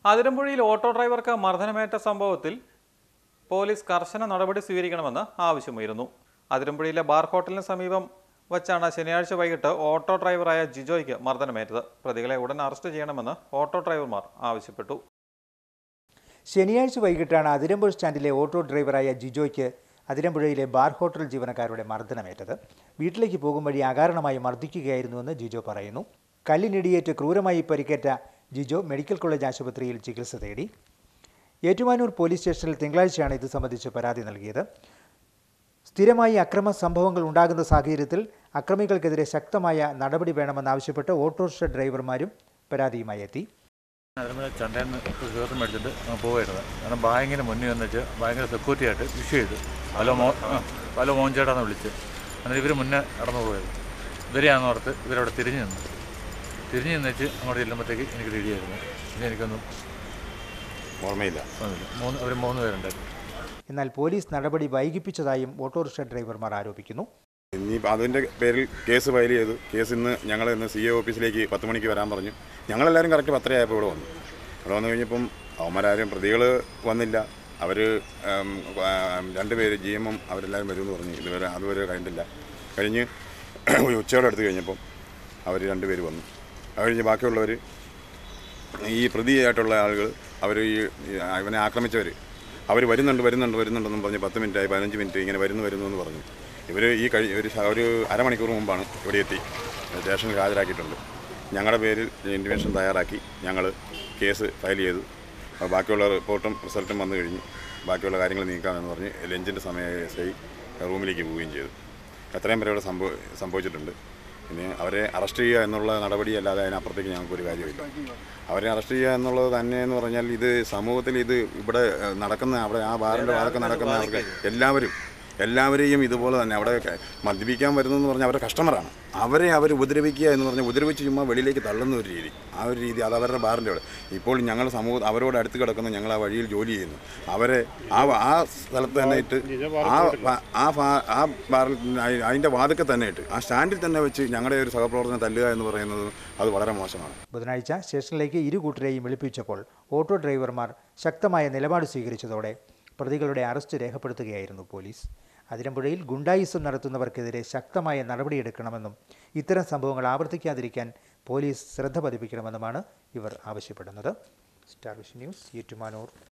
അതിരമ്പുഴയിൽ auto ഡ്രൈവർക്ക് മർദ്ദനമേറ്റ സംഭവത്തിൽ police കർശന നടപടി സ്വീകരിക്കണമെന്ന് ആവശ്യമുയരുന്നു അതിരമ്പുഴയിലെ ബാർ ഹോട്ടലിന് സമീപം വച്ചാണ് ശനിയാഴ്ച വൈകിട്ട് ഓട്ടോ ഡ്രൈവറായ ജിജോയ്ക്ക് മർദ്ദനമേറ്റത് പ്രതികളെ ഉടൻ അറസ്റ്റ് ചെയ്യണമെന്ന് ഓട്ടോ ഡ്രൈവർമാർ ആവശ്യപ്പെട്ടു ശനിയാഴ്ച വൈകിട്ടാണ് അതിരമ്പുഴ സ്റ്റാൻഡിലെ ഓട്ടോ ഡ്രൈവറായ ജിജോയ്ക്ക് അതിരമ്പുഴയിലെ ബാർ ഹോട്ടൽ ജീവനക്കാരുടെ മർദ്ദനമേറ്റത് വീട്ടിലേക്ക് പോകും വഴി അകാരണമായി മർദ്ദിക്കുകയായിരുന്നുവെന്ന് ജിജോ പറയുന്നു കല്ലിനിടിയേറ്റ് ക്രൂരമായി പരിക്കേറ്റ ജിജോ മെഡിക്കൽ കോളേജ് ആശുപത്രിയിൽ ചികിത്സ തേടി ഏറ്റുമാനൂർ പോലീസ് സ്റ്റേഷനിൽ തിങ്കളാഴ്ചയാണ് ഇത് സംബന്ധിച്ച് പരാതി നൽകിയത് സ്ഥിരമായി അക്രമ സംഭവങ്ങൾ ഉണ്ടാകുന്ന സാഹചര്യത്തിൽ അക്രമികൾക്കെതിരെ ശക്തമായ നടപടി വേണമെന്നാവശ്യപ്പെട്ട് ഓട്ടോറിക്ഷ ഡ്രൈവർമാരും പരാതിയുമായി എത്തി അതിന് ചണ്ടയിൽ നിന്ന് കയറി മേടിച്ചിട്ട് അങ്ങ് പോവായിരുന്നു കാരണം ബാങ്കിന് മുന്നിൽ വന്നിട്ട് ഭയങ്കര സെക്യൂരിറ്റി ആയിട്ട് ഇഷ്യൂ ചെയ്തു ഹലോ മോ ആ, ഹലോ മോൻ ചേട്ടാന്ന് വിളിച്ച് എന്നിട്ട് ഇവർ മുന്നേ നടന്നു പോയത് ഇവരെയാണെന്ന് ഓർത്ത് ഇവരവിടെ തിരിഞ്ഞു നിന്നു തിരിഞ്ഞു നിന്നിട്ട് അങ്ങോട്ട് ചെല്ലുമ്പോഴത്തേക്ക് എനിക്ക് റെഡിയായിരുന്നു പിന്നെ എനിക്കൊന്നും ഓർമ്മയില്ല തോന്നില്ല മൂന്ന് അവർ മൂന്ന് പേരുണ്ടായിരുന്നു എന്നാൽ പോലീസ് നടപടി വൈകിപ്പിച്ചതായും ഓട്ടോറിക്ഷ ഡ്രൈവർമാർ ആരോപിക്കുന്നു ഇനി അതിൻ്റെ പേരിൽ കേസ് ഫയൽ ചെയ്തു കേസ് ഇന്ന് ഞങ്ങൾ ഇന്ന് സി എ ഓഫീസിലേക്ക് പത്ത് മണിക്ക് വരാൻ പറഞ്ഞു ഞങ്ങളെല്ലാവരും കറക്റ്റ് പത്തരയായപ്പോൾ ഇവിടെ വന്നു ഇവിടെ വന്നു കഴിഞ്ഞപ്പം അവന്മാരാരും പ്രതികൾ വന്നില്ല അവർ രണ്ട് പേര് ജി എമ്മും അവരെല്ലാവരും വരുമെന്ന് പറഞ്ഞു ഇതുവരെ അതുവരെ കഴിഞ്ഞില്ല കഴിഞ്ഞ് ഒരു ഉച്ചയോടെ എടുത്ത് കഴിഞ്ഞപ്പം അവർ രണ്ട് പേര് വന്നു അത് കഴിഞ്ഞ് ബാക്കിയുള്ളവർ ഈ പ്രതിയായിട്ടുള്ള ആളുകൾ അവർ ഈ ഈ ഇവനെ ആക്രമിച്ചവർ അവർ വരുന്നുണ്ട് വരുന്നുണ്ട് വരുന്നുണ്ടെന്നും പറഞ്ഞ് പത്ത് മിനിറ്റായി പതിനഞ്ച് മിനിറ്റ് ഇങ്ങനെ വരുന്നു വരുന്നു എന്ന് പറഞ്ഞു ഇവർ ഈ കഴി ഒരു ശ- ഒരു അരമണിക്കൂർ മുമ്പാണ് ഇവിടെ എത്തി സ്റ്റേഷനിൽ ഹാജരാക്കിയിട്ടുണ്ട് ഞങ്ങളുടെ പേരിൽ ഇൻറ്റിമേഷൻ തയ്യാറാക്കി ഞങ്ങൾ കേസ് ഫയൽ ചെയ്തു അപ്പോൾ ബാക്കിയുള്ള റിപ്പോർട്ടും റിസൾട്ടും വന്നു കഴിഞ്ഞ് ബാക്കിയുള്ള കാര്യങ്ങൾ നീക്കാമെന്ന് പറഞ്ഞ് ലഞ്ചിൻ്റെ സമയം എസ് ഐ റൂമിലേക്ക് പോവുകയും ചെയ്തു എത്രയും പേരെ ഇവിടെ സംഭവ സംഭവിച്ചിട്ടുണ്ട് പിന്നെ അവരെ അറസ്റ്റ് ചെയ്യുക എന്നുള്ള നടപടി അല്ലാതെ അതിനപ്പുറത്തേക്ക് ഞങ്ങൾക്ക് ഒരു കാര്യമില്ല അവരെ അറസ്റ്റ് ചെയ്യുക എന്നുള്ളത് തന്നെ എന്ന് പറഞ്ഞാൽ ഇത് സമൂഹത്തിൽ ഇത് ഇവിടെ ഏഹ്, നടക്കുന്ന അവിടെ ആ ബാറിൻ്റെ ഭാഗത്ത് നടക്കുന്ന അവർക്ക് എല്ലാവരും എല്ലാവരെയും ഇതുപോലെ തന്നെ അവിടെ ക- മദ്യപിക്കാൻ വരുന്നതെന്ന് പറഞ്ഞാൽ അവരുടെ കസ്റ്റമറാണ് അവരെ അവർ ഉപദ്രവിക്കുക എന്ന് പറഞ്ഞാൽ ഉപദ്രവിച്ച് ചുമ്മാ വെളിയിലേക്ക് തള്ളുന്ന ഒരു രീതി ആ ഒരു രീതി അത് അവരുടെ ബാറിൻ്റെ അവിടെ ഇപ്പോൾ ഞങ്ങൾ സമൂഹം അവരോട് അടുത്ത് കിടക്കുന്ന ഞങ്ങൾ ആ വഴിയിൽ ജോലി ചെയ്യുന്നു അവരെ ആ വ- ആ സ്ഥലത്ത് തന്നെ ഇട്ട് ആ വ- ആ ഭാ- ആ ബാറിൽ അയി- അതിൻ്റെ വാതിക്കൽ തന്നെ ഇട്ട് ആ സ്റ്റാൻഡിൽ തന്നെ വെച്ച് ഞങ്ങളുടെ ഒരു സഹപ്രവർത്തനം തല്ലുക എന്ന് പറയുന്നത് അത് വളരെ മോശമാണ് ബുധനാഴ്ച സ്റ്റേഷനിലേക്ക് ഇരു കൂട്ടരെയും വിളിപ്പിച്ചപ്പോൾ ഓട്ടോ ഡ്രൈവർമാർ ശക്തമായ നിലപാട് സ്വീകരിച്ചതോടെ പ്രതികളുടെ അറസ്റ്റ് രേഖപ്പെടുത്തുകയായിരുന്നു പോലീസ് അതിരമ്പുഴയിൽ ഗുണ്ടായിസം നടത്തുന്നവർക്കെതിരെ ശക്തമായ നടപടിയെടുക്കണമെന്നും ഇത്തരം സംഭവങ്ങൾ ആവർത്തിക്കാതിരിക്കാൻ പോലീസ് ശ്രദ്ധ പതിപ്പിക്കണമെന്നുമാണ് ഇവർ ആവശ്യപ്പെടുന്നത് സ്റ്റാർ വിഷൻ ന്യൂസ് ഏറ്റുമാനൂർ